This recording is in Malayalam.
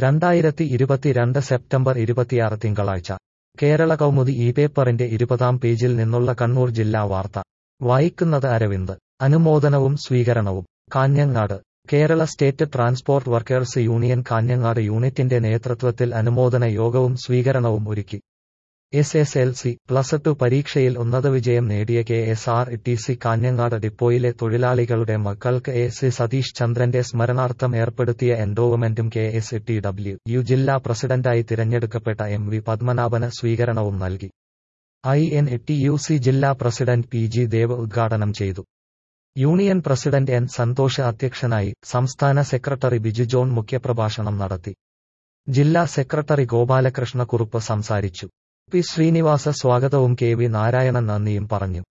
രണ്ടായിരത്തി ഇരുപത്തിരണ്ട് സെപ്റ്റംബർ ഇരുപത്തിയാറ് തിങ്കളാഴ്ച കേരള കൗമുദി ഈ പേപ്പറിന്റെ ഇരുപതാം പേജിൽ നിന്നുള്ള കണ്ണൂർ ജില്ലാ വാർത്ത വായിക്കുന്നത് അരവിന്ദ് അനുമോദനവും സ്വീകരണവും Kanhangad Kerala state transport workers union Kanhangad യൂണിറ്റിന്റെ നേതൃത്വത്തിൽ അനുമോദന യോഗവും സ്വീകരണവും ഒരുക്കി S S L C plus two പരീക്ഷയിൽ ഉന്നത വിജയം നേടിയ K S R T C Kanhangad ഡിപ്പോയിലെ തൊഴിലാളികളുടെ മക്കൾക്ക് എ സി സതീഷ് ചന്ദ്രന്റെ സ്മരണാർത്ഥം ഏർപ്പെടുത്തിയ എൻഡോവ്മെന്റും K S T W U ജില്ലാ പ്രസിഡന്റായി തിരഞ്ഞെടുക്കപ്പെട്ട എം വി പത്മനാഭന് സ്വീകരണവും നൽകി I N T U C ജില്ലാ പ്രസിഡന്റ് പി ജി ദേവ് ഉദ്ഘാടനം ചെയ്തു യൂണിയൻ പ്രസിഡന്റ് എൻ സന്തോഷ് അധ്യക്ഷനായി സംസ്ഥാന സെക്രട്ടറി ബിജു ജോൺ മുഖ്യപ്രഭാഷണം നടത്തി ജില്ലാ സെക്രട്ടറി ഗോപാലകൃഷ്ണ കുറുപ്പ് സംസാരിച്ചു പി ശ്രീനിവാസ സ്വാഗതവും കെ വി നാരായണൻ നന്ദിയും പറഞ്ഞു